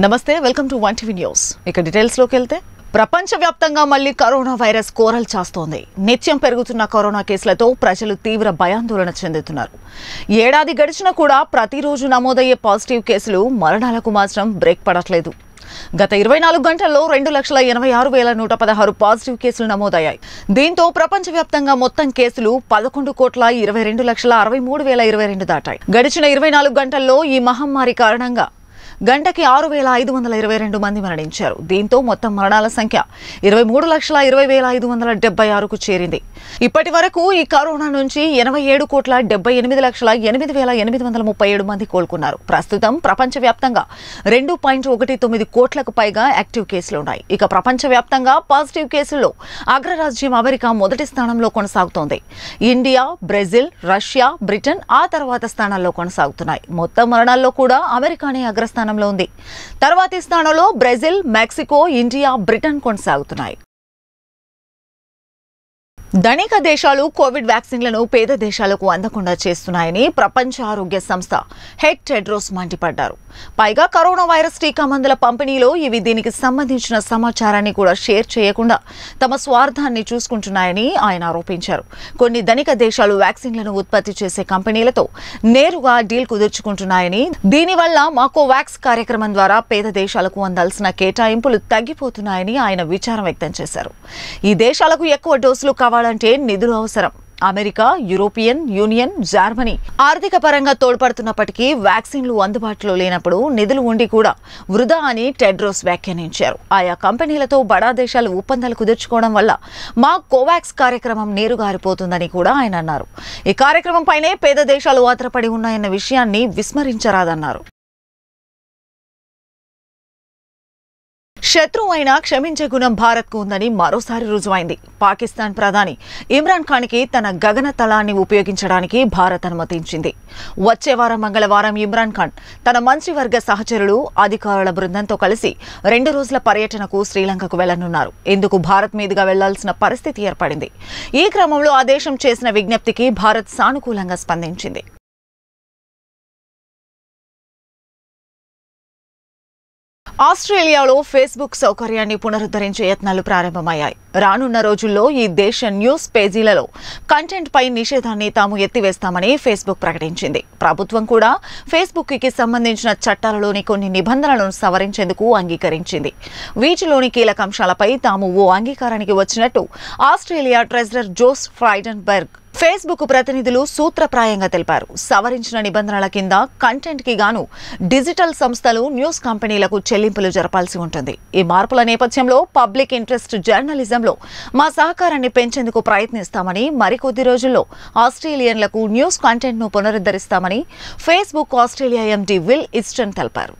నమస్తే welcome to one TV news ఇక details లోకి వెళ్తే ప్రపంచవ్యాప్తంగా మళ్లీ కరోనా వైరస్ కోరలు చాస్తోంది నిత్యం పెరుగుతున్న కరోనా కేసులతో ప్రజలు తీవ్ర భయాందోళన చెందుతున్నారు ఏడాది గడిచినా కూడా ప్రతిరోజు నమోదయ్యే పాజిటివ్ కేసులు మరణాలకు మాత్రం బ్రేక్ పడట్లేదు గత ఇరవై నాలుగు గంటల్లో రెండు లక్షల ఎనభై ఆరు వేల నూట పదహారు పాజిటివ్ కేసులు నమోదయ్యాయి దీంతో ప్రపంచవ్యాప్తంగా మొత్తం కేసులు పదకొండు కోట్ల ఇరవై రెండు లక్షల అరవై మూడు వేల ఇరవై రెండు దాటాయి గడిచిన ఇరవై నాలుగు గంటల్లో ఈ మహమ్మారి కారణంగా గంటకి ఆరు వేల ఐదు వందల ఇరవై రెండు మంది మరణించారు దీంతో మొత్తం మరణాల సంఖ్య ఇరవై మూడు లక్షల ఇరవై వేల ఐదు వందల డెబ్బై ఆరుకు చేరింది ఇప్పటి వరకు ఈ కరోనా నుంచి ఎనభై ఏడు కోట్ల డెబ్బై ఎనిమిది లక్షల ఎనిమిది వేల ఎనిమిది వందల ముప్పై ఏడు మంది కోలుకున్నారు ప్రస్తుతం ప్రపంచవ్యాప్తంగా రెండు పాయింట్ ఒకటి తొమ్మిది కోట్లకు పైగా యాక్టివ్ కేసులు ఉన్నాయి ఇక ప్రపంచవ్యాప్తంగా పాజిటివ్ కేసుల్లో అగ్రరాజ్యం అమెరికా మొదటి స్థానంలో కొనసాగుతోంది ఇండియా బ్రెజిల్ రష్యా బ్రిటన్ ఆ తర్వాత స్థానాల్లో కొనసాగుతున్నాయి మొత్తం మరణాల్లో కూడా అమెరికానే అగ్రస్థానంలో ఉంది తర్వాతి స్థానంలో బ్రెజిల్ మెక్సికో ఇండియా బ్రిటన్ కొనసాగుతున్నాయి ధనిక దేశాలు కోవిడ్ వ్యాక్సిన్లను పేద దేశాలకు అందకుండా చేస్తున్నాయని ప్రపంచ ఆరోగ్య సంస్థ హెడ్ టెడ్రోస్ మండిపడ్డారు పైగా కరోనా వైరస్ టీకా మందుల పంపిణీలో ఇవి దీనికి సంబంధించిన సమాచారాన్ని కూడా షేర్ చేయకుండా తమ స్వార్థాన్ని చూసుకుంటున్నాయని ఆయన ఆరోపించారు కొన్ని ధనిక దేశాలు వ్యాక్సిన్లను ఉత్పత్తి చేసే కంపెనీలతో నేరుగా డీల్ కుదుర్చుకుంటున్నాయని దీనివల్ల మాకో వ్యాక్స్ కార్యక్రమం ద్వారా పేద దేశాలకు అందాల్సిన కేటాయింపులు తగ్గిపోతున్నాయని ఆయన విచారం వ్యక్తం చేశారు ఈ దేశాలకు ఎక్కువ డోసులు కావాలంటే నిధులు అవసరం అమెరికా యూరోపియన్ యూనియన్ జర్మనీ ఆర్థిక పరంగా తోడ్పడుతున్నప్పటికీ వ్యాక్సిన్లు అందుబాటులో లేనప్పుడు నిధులు ఉండి కూడా వృధా అని టెడ్రోస్ వ్యాఖ్యానించారు ఆయా కంపెనీలతో బడా దేశాలు ఒప్పందాలు కుదుర్చుకోవడం వల్ల మా కోవాక్స్ కార్యక్రమం నీరుగారిపోతుందని కూడా ఆయన అన్నారు ఈ కార్యక్రమంపైనే పేద దేశాలు ఆధారపడి ఉన్నాయన్న విషయాన్ని విస్మరించరాదన్నారు శత్రువు అయినా క్షమించే గుణం భారత్కు ఉందని మరోసారి రుజువైంది పాకిస్తాన్ ప్రధాని ఇమ్రాన్ ఖాన్కి తన గగన తలాన్ని ఉపయోగించడానికి భారత్ అనుమతించింది వచ్చే వారం మంగళవారం ఇమ్రాన్ ఖాన్ తన మంత్రివర్గ సహచరులు అధికారుల బృందంతో కలిసి రెండు రోజుల పర్యటనకు శ్రీలంకకు వెళ్లనున్నారు ఇందుకు భారత్ మీదుగా వెళ్లాల్సిన పరిస్థితి ఏర్పడింది ఈ క్రమంలో ఆ దేశం చేసిన విజ్ఞప్తికి భారత్ సానుకూలంగా స్పందించింది ఆస్ట్రేలియాలో ఫేస్బుక్ సౌకర్యాన్ని పునరుద్ధరించే యత్నాలు ప్రారంభమయ్యాయి రానున్న రోజుల్లో ఈ దేశ న్యూస్ పేజీలలో కంటెంట్ పై నిషేధాన్ని తాము ఎత్తివేస్తామని ఫేస్బుక్ ప్రకటించింది ప్రభుత్వం కూడా ఫేస్బుక్ కి సంబంధించిన చట్టాలలోని కొన్ని నిబంధనలను సవరించేందుకు అంగీకరించింది వీటిలోని కీలక అంశాలపై తాము ఓ అంగీకారానికి వచ్చినట్టు Australia treasurer Josh Frydenberg Facebook ప్రతినిధులు సూత్రప్రాయంగా తెలిపారు సవరించిన నిబంధనల కింద కంటెంట్ కి గాను డిజిటల్ సంస్థలు న్యూస్ కంపెనీలకు చెల్లింపులు జరపాల్సి ఉంటుంది ఈ మార్పుల నేపథ్యంలో పబ్లిక్ ఇంట్రెస్ట్ జర్నలిజంలో మా సహకారాన్ని పెంచేందుకు ప్రయత్నిస్తామని మరికొద్ది రోజుల్లో ఆస్ట్రేలియన్లకు న్యూస్ కంటెంట్ ను పునరుద్ధరిస్తామని Facebook Australia MD Will Easton తెలిపారు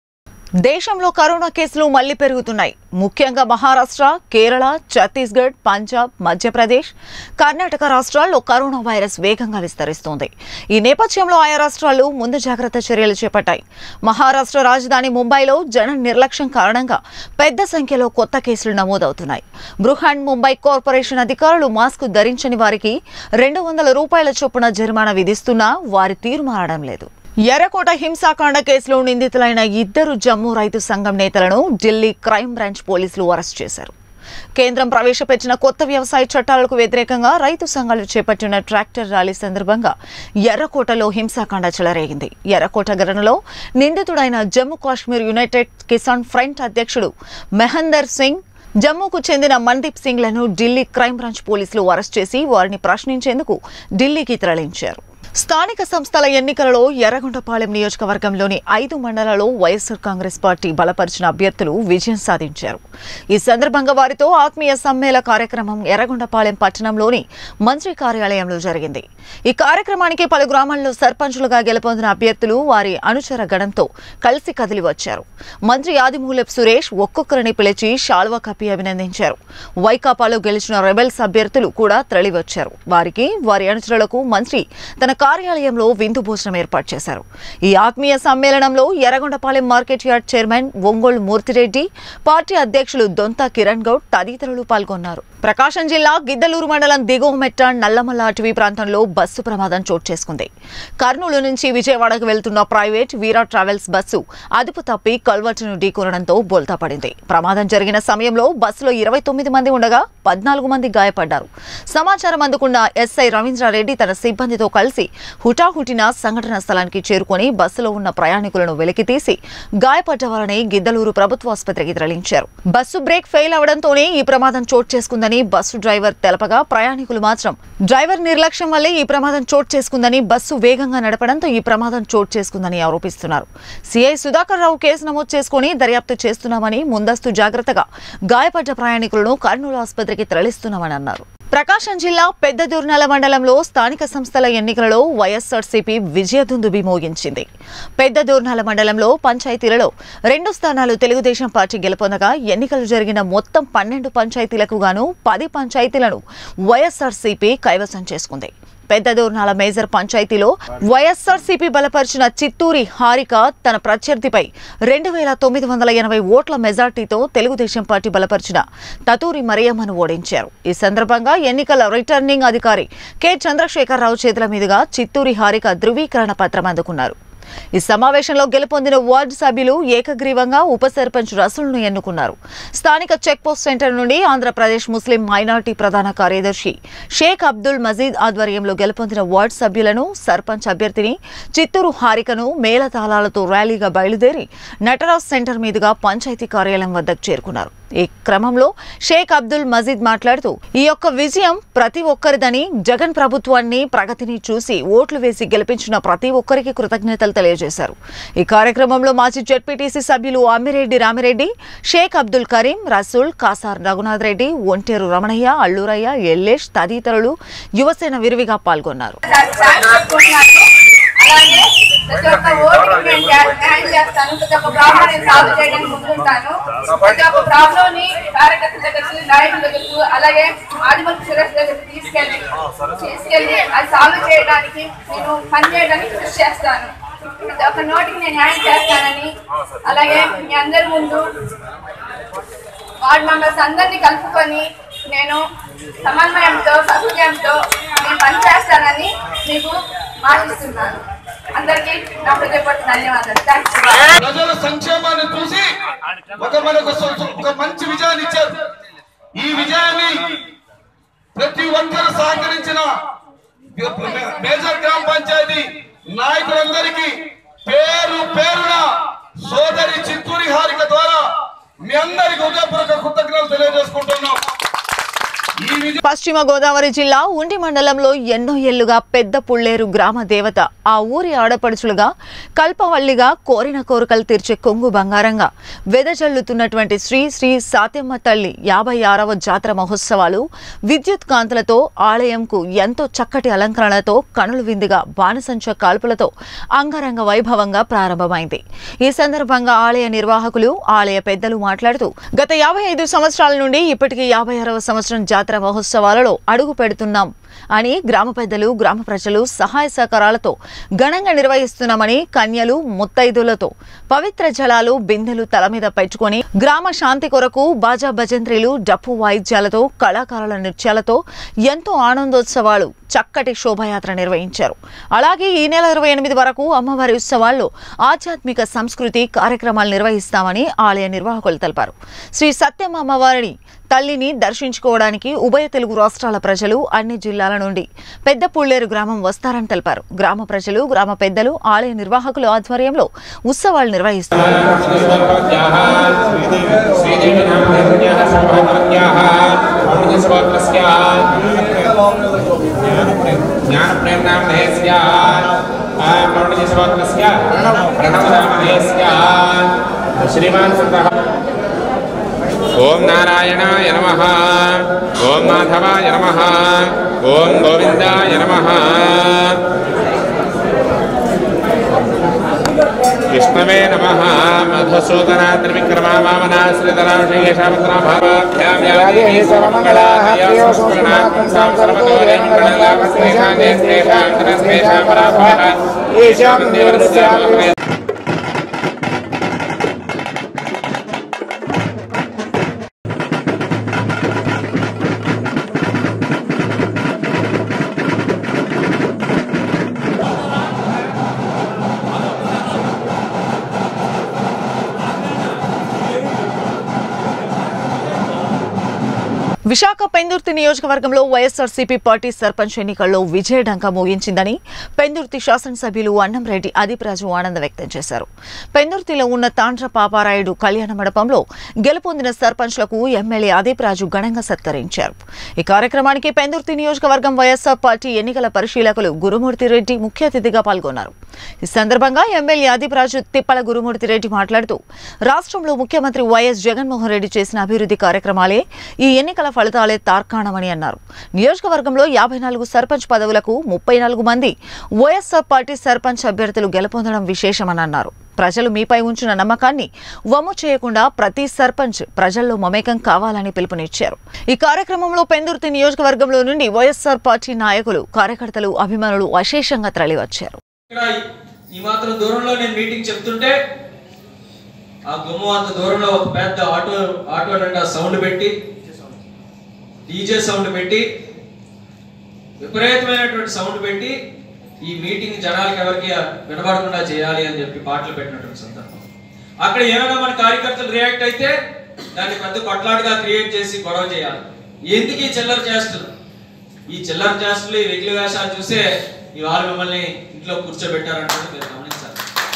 దేశంలో కరోనా కేసులు మళ్లీ పెరుగుతున్నాయి ముఖ్యంగా మహారాష్ట్ర కేరళ ఛత్తీస్గఢ్ పంజాబ్ మధ్యప్రదేశ్ కర్ణాటక రాష్ట్రాల్లో కరోనా వైరస్ వేగంగా విస్తరిస్తోంది ఈ నేపథ్యంలో ఆయా రాష్ట్రాలు ముందు జాగ్రత్త చర్యలు చేపట్టాయి మహారాష్ట్ర రాజధాని ముంబైలో జన నిర్లక్ష్యం కారణంగా పెద్ద సంఖ్యలో కొత్త కేసులు నమోదవుతున్నాయి బృహన్ ముంబై కార్పొరేషన్ అధికారులు మాస్క్ ధరించని వారికి రెండు వందల రూపాయల చొప్పున జరిమానా విధిస్తున్నా వారి తీరు మారడం లేదు ఎర్రకోట హింసాకాండ కేసులో నిందితులైన ఇద్దరు జమ్మూ రైతు సంఘం నేతలను ఢిల్లీ క్రైమ్ బ్రాంచ్ పోలీసులు అరెస్ట్ చేశారు కేంద్రం ప్రవేశపెట్టిన కొత్త వ్యవసాయ చట్టాలకు వ్యతిరేకంగా రైతు సంఘాలు చేపట్టిన ట్రాక్టర్ ర్యాలీ సందర్భంగా ఎర్రకోటలో హింసాకాండ చెలరేగింది ఎర్రకోట ఘటనలో నిందితుడైన జమ్మూ కాశ్మీర్ యునైటెడ్ కిసాన్ ఫ్రంట్ అధ్యక్షుడు మెహందర్ సింగ్ జమ్మూకు చెందిన మన్దీప్ సింగ్లను ఢిల్లీ క్రైమ్ బ్రాంచ్ పోలీసులు అరెస్ట్ చేసి వారిని ప్రశ్నించేందుకు ఢిల్లీకి తరలించారు స్థానిక సంస్థల ఎన్నికలలో ఎర్రగొండపాలెం నియోజకవర్గంలోని ఐదు మండలాల్లో వైఎస్సార్ కాంగ్రెస్ పార్టీ బలపరిచిన అభ్యర్థులు విజయం సాధించారు ఈ సందర్భంగా వారితో ఆత్మీయ సమ్మేళ కార్యక్రమం ఎర్రగొండపాలెం పట్టణంలోని మంత్రి కార్యాలయంలో జరిగింది ఈ కార్యక్రమానికి పలు గ్రామాల్లో సర్పంచులుగా గెలుపొందిన అభ్యర్థులు వారి అనుచర గణంతో కలిసి కదిలి వచ్చారు మంత్రి ఆదిమూలపు సురేష్ ఒక్కొక్కరిని పిలిచి షాల్వా కప్పి అభినందించారు వైకాపాలో గెలిచిన రెబెల్స్ అభ్యర్థులు కూడా తరలివచ్చారు వారికి వారి అనుచరులకు మంత్రి తన కార్యాలయంలో విందు భోజనం ఏర్పాటు చేశారు ఈ ఆత్మీయ సమ్మేళనంలో Yerragondapalem market yard chairman Ongole Murthy Reddy party అధ్యక్షులు దొంత కిరణ్ గౌడ్ తదితరులు పాల్గొన్నారు ప్రకాశం జిల్లా గిద్దలూరు మండలం దిగువ మెట్ట నల్లమల్ల అటవీ ప్రాంతంలో బస్సు ప్రమాదం చోటు చేసుకుంది కర్నూలు నుంచి విజయవాడకు వెళ్తున్న ప్రైవేట్ వీరా ట్రావెల్స్ బస్సు అదుపు తప్పి కల్వర్టును ఢీకొనడంతో బోల్తా పడింది ప్రమాదం జరిగిన సమయంలో బస్సులో ఇరవై తొమ్మిది మంది ఉండగా పద్నాలుగు మంది గాయపడ్డారు సమాచారం అందుకున్న ఎస్ఐ రవీంద్రారెడ్డి తన సిబ్బందితో కలిసి హుటాహుటిన సంఘటన స్థలానికి చేరుకొని బస్సులో ఉన్న ప్రయాణికులను వెలికితీసి గాయపడ్డ వారిని గిద్దలూరు ప్రభుత్వ ఆసుపత్రికి తరలించారు బస్సు బ్రేక్ ఫెయిల్ అవడంతోనే ఈ ప్రమాదం చోటు చేసుకుందని బస్సు డ్రైవర్ తెలపగా ప్రయాణికులు మాత్రం డ్రైవర్ నిర్లక్ష్యం వల్లే ఈ ప్రమాదం చోటు చేసుకుందని బస్సు వేగంగా నడపడంతో ఈ ప్రమాదం చోటు చేసుకుందని ఆరోపిస్తున్నారు సిఐ సుధాకర్ రావు కేసు నమోదు చేసుకుని దర్యాప్తు చేస్తున్నామని ముందస్తు జాగ్రత్తగా గాయపడ్డ ప్రయాణికులను కర్నూలు ఆసుపత్రికి తరలిస్తున్నామని అన్నారు ప్రకాశం జిల్లా పెద్ద దుర్నాల మండలంలో స్థానిక సంస్థల ఎన్నికలలో వైఎస్ఆర్సీపీ విజయదుందుబి మోగించింది పెద్ద దూర్నాల మండలంలో పంచాయతీలలో రెండు స్థానాలు తెలుగుదేశం పార్టీ గెలుపొందగా ఎన్నికలు జరిగిన మొత్తం పన్నెండు పంచాయతీలకు గాను పది పంచాయతీలను వైఎస్ఆర్సీపీ కైవసం చేసుకుంది పెద్ద దూర్నాల మేజర్ పంచాయతీలో వైఎస్ఆర్సీపీ బలపరిచిన చిత్తూరి హారిక తన ప్రత్యర్థిపై రెండు వేల తొమ్మిది వందల ఎనభై ఓట్ల మెజార్టీతో తెలుగుదేశం పార్టీ బలపరిచిన తతూరి మరియమ్మను ఓడించారు ఈ సందర్భంగా ఎన్నికల రిటర్నింగ్ అధికారి కె చంద్రశేఖరరావు చేతుల మీదుగా చిత్తూరి హారిక ధృవీకరణ పత్రం అందుకున్నారు ఈ సమావేశంలో గెలుపొందిన వార్డు సభ్యులు ఏకగ్రీవంగా ఉప సర్పంచ్ రసులను ఎన్నుకున్నారు స్థానిక చెక్ పోస్ట్ సెంటర్ నుండి ఆంధ్రప్రదేశ్ ముస్లిం మైనార్టీ ప్రధాన కార్యదర్శి షేక్ అబ్దుల్ మజీద్ ఆధ్వర్యంలో గెలుపొందిన వార్డు సభ్యులను సర్పంచ్ అభ్యర్థిని చిత్తూరు హారికను మేళతాళాలతో ర్యాలీగా బయలుదేరి నటరాజ్ సెంటర్ మీదుగా పంచాయతీ కార్యాలయం వద్దకు చేరుకున్నారు ఈ క్రమంలో షేక్ అబ్దుల్ మజీద్ మాట్లాడుతూ ఈ యొక్క విజయం ప్రతి ఒక్కరిదని జగన్ ప్రభుత్వాన్ని ప్రగతిని చూసి ఓట్లు వేసి గెలిపించిన ప్రతి ఒక్కరికి కృతజ్ఞతలు తెలియజేశారు ఈ కార్యక్రమంలో మాజీ జెడ్పీటీసీ సభ్యులు అమ్మిరెడ్డి రామిరెడ్డి షేక్ అబ్దుల్ కరీం రసూల్ కాసార్ రఘునాథ్ రెడ్డి ఒంటేరు రమణయ్య అల్లూరయ్య ఎల్లేష్ తదితరులు యువసేన విరివిగా పాల్గొన్నారు థ్యాంక్స్ చెప్పుకుంటున్నాను అలాగే ప్రతి ఒక్క ఓటుకి నేను న్యా- న్యాయం చేస్తాను ప్రతి ఒక్క ప్రాబ్లం నేను సాల్వ్ చేయడానికి ముందుంటాను ప్రతి ఒక్క ప్రాబ్లం ని కార్యకర్తల దగ్గరకు నాయకుల దగ్గరకు అలాగే ఆదిమల్ సురేష్ దగ్గరకు తీసుకెళ్ళి తీసుకెళ్ళి అది సాల్వ్ చేయడానికి నేను పని చేయడానికి కృషి చేస్తాను ప్రతి ఒక్క నోటికి నేను న్యాయం చేస్తానని అలాగే మీ అందరి ముందు వార్డ్ మెంబర్స్ అందరినీ కలుపుకొని నేను సమన్వయంతో సహృదయంతో నేను పనిచేస్తానని మీకు ఆశిస్తున్నాను అందరికీ నా హృదయపూర్వక ధన్యవాదాలు థ్యాంక్స్ ప్రజల సంక్షేమాన్ని చూసి ఒక మనకు సు- సు- ఒక మంచి విజయాన్ని ఇచ్చారు ఈ విజయాన్ని ప్రతి ఒక్కరు సహకరించిన మే- మేజర్ గ్రామ పంచాయతీ నాయకులందరికీ పేరు పేరున సోదరి చిత్తూరి హారిక ద్వారా మీ అందరికి హృదయపూర్వక కృతజ్ఞతలు తెలియజేసుకుంటున్నాం ఈ విజయం పశ్చిమ గోదావరి జిల్లా ఉండి మండలంలో ఎన్నో ఏళ్లుగా పెద్ద పుళ్ళేరు గ్రామ దేవత ఆ ఊరి ఆడపడుచులుగా కల్పవల్లిగా కోరిన కోరికలు తీర్చే కొంగు బంగారంగా వెదజల్లుతున్నటువంటి శ్రీ శ్రీ సాత్యమ్మ తల్లి యాభై ఆరవ జాతర మహోత్సవాలు విద్యుత్ కాంతులతో ఆలయంకు ఎంతో చక్కటి అలంకరణలతో కనులు విందుగా బాణసంచ కాల్పులతో అంగరంగ వైభవంగా ప్రారంభమైంది ఈ సందర్భంగా ఆలయ నిర్వాహకులు ఆలయ పెద్దలు మాట్లాడుతూ గత యాభై ఐదు సంవత్సరాల నుండి ఇప్పటికీ యాభై ఆరవ సంవత్సరం జాతర మహోత్సవాలలో అడుగు పెడుతున్నాం అని గ్రామ పెద్దలు గ్రామ ప్రజలు సహాయ సహకారాలతో ఘనంగా నిర్వహిస్తున్నామని కన్యలు ముత్తైదులతో పవిత్ర జలాలు బిందెలు తల మీద పెట్టుకొని గ్రామ శాంతి కొరకు బాజా భజంత్రీలు డప్పు వాయిద్యాలతో కళాకారుల నృత్యాలతో ఎంతో ఆనందోత్సవాలు చక్కటి శోభాయాత్ర నిర్వహించారు అలాగే ఈ నెల ఇరవై ఎనిమిది వరకు అమ్మవారి ఉత్సవాల్లో ఆధ్యాత్మిక సంస్కృతి కార్యక్రమాలు నిర్వహిస్తామని ఆలయ నిర్వాహకులు తెలిపారు శ్రీ సత్యం అమ్మవారిని తల్లిని దర్శించుకోవడానికి ఉభయ తెలుగు రాష్ట్రాల ప్రజలు అన్ని జిల్లాల నుండి పెద్ద పుళ్ళేరు గ్రామం వస్తారని తెలిపారు గ్రామ ప్రజలు గ్రామ పెద్దలు ఆలయ నిర్వాహకుల ఆధ్వర్యంలో ఉత్సవాలు నిర్వహిస్తారు श्रीदेवीनाम्न्याः सर्वभक्त्याः पौर्णिस्वोत्रस्य ज्ञानप्रेम्णाम्नये स्यात् पौर्णिस्वोत्रस्य प्रणवदामनये स्यात् श्रीमान् सन्तः ఓం నారాయణాయ నమ ఓం మాధవాయ నమ ఓం గోవిందాయ నమ విష్ణవే నమ మధుసూదనా త్రివిక్రమా వామనా శ్రీధరాక్షేషాపత్రాభావాభ్యాం పెందుర్తి నియోజకవర్గంలో వైఎస్ఆర్సీపీ పార్టీ సర్పంచ్ ఎన్నికల్లో విజయడంక మోగించిందని పెందుర్తి శాసనసభ్యులు అన్నంరెడ్డి అదిప్రాజు ఆనందం వ్యక్తం చేశారు పెందుర్తిలో ఉన్న తాండ్ర పాపారాయుడు కళ్యాణ మండపంలో గెలుపొందిన సర్పంచ్లకు ఎమ్మెల్యే అదిప్రాజు ఘనంగా సత్కరించారు ఈ కార్యక్రమానికి పెందుర్తి నియోజకవర్గం వైఎస్ఆర్ పార్టీ ఎన్నికల పరిశీలకులు గురుమూర్తి రెడ్డి ముఖ్య అతిథిగా పాల్గొన్నారు ఈ సందర్భంగా ఎమ్మెల్యే అదిప్రాజు తిప్పల గురుమూర్తి రెడ్డి మాట్లాడుతూ రాష్ట్రంలో ముఖ్యమంత్రి వైఎస్ జగన్మోహన్ రెడ్డి చేసిన అభివృద్ధి కార్యక్రమాలే ఈ ఎన్నికల ఫలితాలే తార్కాణమని అన్నారు నియోజకవర్గంలో యాభై నాలుగు సర్పంచ్ పదవులకు ముప్పై నాలుగు మంది వైఎస్ఆర్ పార్టీ సర్పంచ్ అభ్యర్థులు గెలుపొందడం విశేషమని అన్నారు ప్రజలు మీపై ఉంచిన నమ్మకాన్ని వమ్ము చేయకుండా ప్రతి సర్పంచ్ ప్రజల్లో మమేకం కావాలని పిలుపునిచ్చారు ఈ కార్యక్రమంలో పెందుర్తి నియోజకవర్గంలో నుండి వైఎస్ఆర్ పార్టీ నాయకులు కార్యకర్తలు అభిమానులు అశేషంగా తరలివచ్చారు ఇక్కడ ఈ మాత్రం దూరంలో నేను మీటింగ్ చెప్తుంటే ఆ గుమ్మం అంత దూరంలో ఒక పెద్ద ఆటో ఆటో నిండా సౌండ్ పెట్టి డీజే సౌండ్ పెట్టి విపరీతమైనటువంటి సౌండ్ పెట్టి ఈ మీటింగ్ జనాలకి ఎవరికి వినబడకుండా చేయాలి అని చెప్పి పాటలు పెట్టినటువంటి సందర్భం అక్కడ ఏమైనా మన కార్యకర్తలు రియాక్ట్ అయితే దాన్ని పెద్ద కొట్లాటగా క్రియేట్ చేసి గొడవ చేయాలి ఎందుకు ఈ చిల్లర చేస్తున్నారు ఈ చిల్లర చేష్టలు ఈ వెగిలి వేషాలు చూసే ఇవాళ మిమ్మల్ని ఇంట్లో కూర్చోబెట్టారంటే మీరు గమనించాలి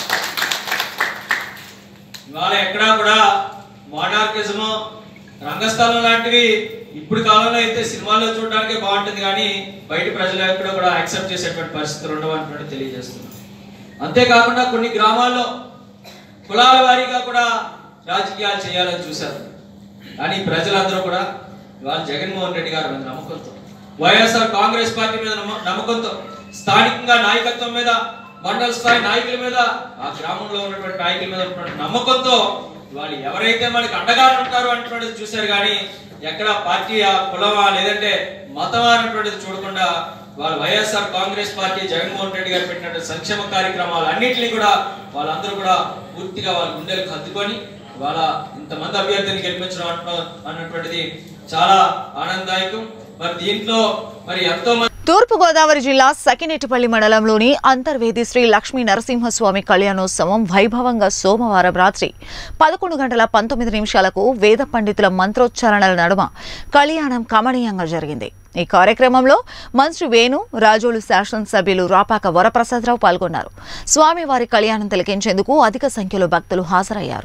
ఇవాళ ఎక్కడా కూడా మోనార్కిజము రంగస్థలం లాంటివి ఇప్పుడు కాలంలో అయితే సినిమాల్లో చూడడానికి బాగుంటుంది కానీ బయట ప్రజలు ఎక్కడ కూడా యాక్సెప్ట్ చేసేటువంటి పరిస్థితులు ఉండవు అన్నట్టు తెలియజేస్తున్నాను అంతేకాకుండా కొన్ని గ్రామాల్లో కులాల వారీగా కూడా రాజకీయాలు చేయాలని చూశారు కానీ ప్రజలందరూ కూడా ఇవాళ జగన్మోహన్ రెడ్డి గారి మీద నమ్మకంతో వైఎస్ఆర్ కాంగ్రెస్ పార్టీ మీద నమ్మ- నమ్మకంతో స్థానికంగా నాయకత్వం మీద మండల స్థాయి నాయకుల మీద ఆ గ్రామంలో ఉన్నటువంటి నాయకుల మీద ఉన్నటువంటి నమ్మకంతో వాళ్ళు ఎవరైతే మనకి అండగా ఉంటారో అంటున్నది చూశారు కానీ ఎక్కడ పార్టీ ఆ కులమా లేదంటే మతమా అన్నటువంటిది చూడకుండా వాళ్ళు YSR Congress party Jaganmohan Reddy garu పెట్టినటువంటి సంక్షేమ కార్యక్రమాలు అన్నింటినీ కూడా వాళ్ళందరూ కూడా పూర్తిగా వాళ్ళ గుండెలకు హత్తుకొని వాళ్ళ ఇంతమంది అభ్యర్థులు గెలిపించడం అంటున్న- అన్నటువంటిది చాలా ఆనందదాయకం మరి దీంట్లో మరి ఎంతో మంది తూర్పుగోదావరి జిల్లా సకినేటిపల్లి మండలంలోని అంతర్వేది శ్రీ లక్ష్మీ నరసింహస్వామి కళ్యాణోత్సవం వైభవంగా సోమవారం రాత్రి పదకొండు గంటల పంతొమ్మిది నిమిషాలకు వేద పండితుల మంత్రోచ్చారణల నడుమ కళ్యాణం కమనీయంగా జరిగింది ఈ కార్యక్రమంలో మంత్రి వేణు రాజోలు శాసనసభ్యులు రాపాక వరప్రసాదరావు పాల్గొన్నారు స్వామివారి కళ్యాణం తిలకించేందుకు అధిక సంఖ్యలో భక్తులు హాజరయ్యారు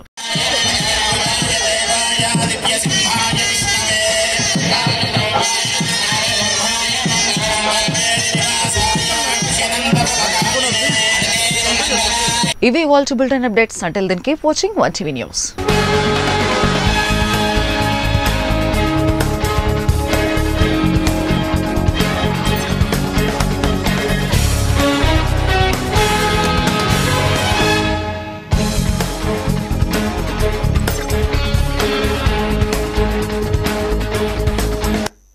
ఇవి vault bulletin updates until then keep watching one TV news